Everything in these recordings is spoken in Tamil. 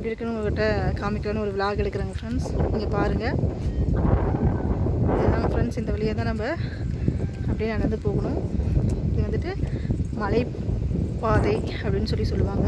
எப்படி இருக்குன்னு உங்கள்கிட்ட காமிக்கலான்னு ஒரு விலாக் எடுக்கிறேங்க ஃப்ரெண்ட்ஸ் நீங்கள் பாருங்கள் இதுதான் ஃப்ரெண்ட்ஸ் இந்த வழியாக தான் நம்ம அப்படியே நடந்து போகணும் இது வந்துட்டு மலை பாதை அப்படின்னு சொல்லி சொல்லுவாங்க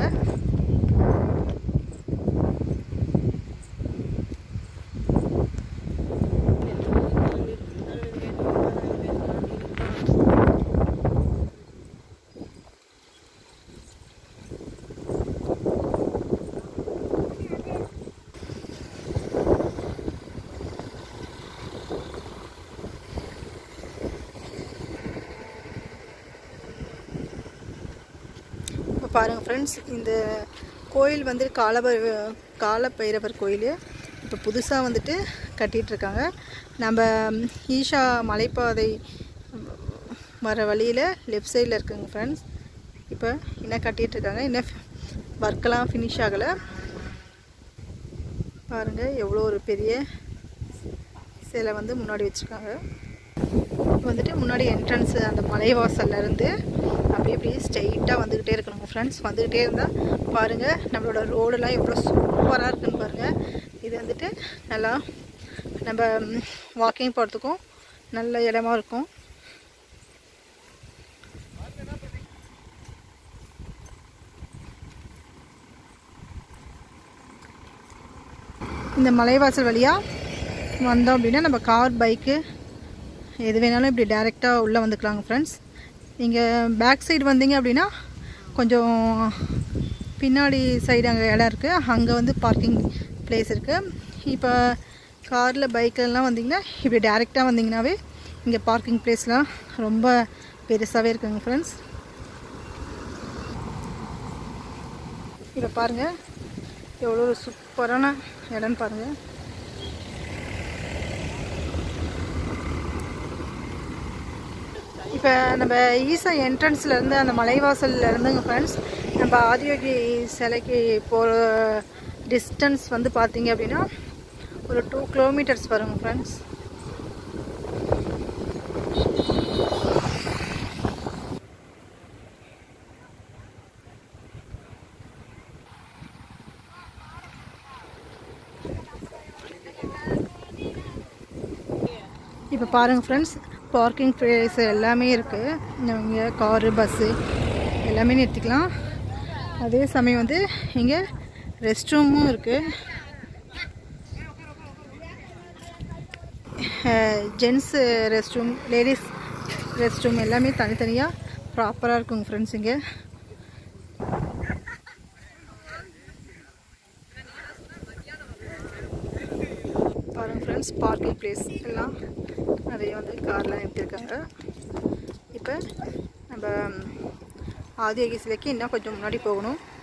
இப்போ பாருங்கள் ஃப்ரெண்ட்ஸ் இந்த கோயில் வந்து காலப காலபைரவர் கோயில் இப்போ புதுசாக வந்துட்டு கட்டிகிட்ருக்காங்க நம்ம ஈஷா மலைப்பாதை வர வழியில் லெஃப்ட் சைடில் இருக்குங்க ஃப்ரெண்ட்ஸ் இப்போ இன்னும் கட்டிகிட்ருக்காங்க இன்னும் ஒர்க்கெல்லாம் ஃபினிஷ் ஆகலை பாருங்கள் எவ்வளோ ஒரு பெரிய சிலை வந்து முன்னாடி வச்சுருக்காங்க இப்போ வந்துட்டு முன்னாடி என்ட்ரன்ஸ் அந்த மலைவாசல்ல இருந்து அப்படியே அப்படியே ஸ்ட்ரெயிட்டாக வந்துக்கிட்டே இருக்கணுங்க ஃப்ரெண்ட்ஸ் வந்துக்கிட்டே இருந்தால் பாருங்கள் நம்மளோட ரோடெல்லாம் எவ்வளோ சூப்பராக இருக்குன்னு பாருங்கள் இது வந்துட்டு நல்லா நம்ம வாக்கிங் போகிறதுக்கும் நல்ல இடமா இருக்கும் இந்த மலைவாசல் வழியாக வந்தோம் அப்படின்னா நம்ம கார் பைக்கு எது வேணாலும் இப்படி டேரெக்டாக உள்ளே வந்துக்கலாங்க ஃப்ரெண்ட்ஸ் நீங்கள் பேக் சைடு வந்தீங்க அப்படின்னா கொஞ்சம் பின்னாடி சைடு அங்கே இடம் இருக்குது அங்கே வந்து பார்க்கிங் பிளேஸ் இருக்குது இப்போ காரில் பைக்கெல்லாம் வந்தீங்கன்னா இப்படி டேரெக்டாக வந்தீங்கன்னாவே இங்கே பார்க்கிங் பிளேஸ்லாம் ரொம்ப பெருசாகவே இருக்குங்க ஃப்ரெண்ட்ஸ் இப்போ பாருங்கள் எவ்வளோ ஒரு சூப்பரான இடம்னு பாருங்கள் இப்போ நம்ம ஈசா என்ட்ரன்ஸ்லேருந்து அந்த மலைவாசல்ல இருந்துங்க ஃப்ரெண்ட்ஸ் நம்ம ஆதியோகி சிலைக்கு போகிற டிஸ்டன்ஸ் வந்து பார்த்தீங்க அப்படின்னா ஒரு டூ கிலோமீட்டர்ஸ் வருங்க ஃப்ரெண்ட்ஸ் இப்போ பாருங்கள் ஃப்ரெண்ட்ஸ் பார்க்கிங் ப்ளேஸ் எல்லாமே இருக்குது இங்கே காரு பஸ்ஸு எல்லாமே நிறுத்திக்கலாம் அதே சமயம் வந்து இங்கே ரெஸ்ட் ரூமும் இருக்குது gents rest room ladies rest room எல்லாமே தனித்தனியாக ப்ராப்பராக இருக்குங்க ஃப்ரெண்ட்ஸ் இங்கே பாருங்கள் ஃப்ரெண்ட்ஸ் பார்க்கிங் பிளேஸ் எல்லாம் நிறைய வந்து கார்லாம் நிறுத்திருக்காங்க இப்போ நம்ம ஆதியோகி சிலைக்கு இன்னும் கொஞ்சம் முன்னாடி போகணும்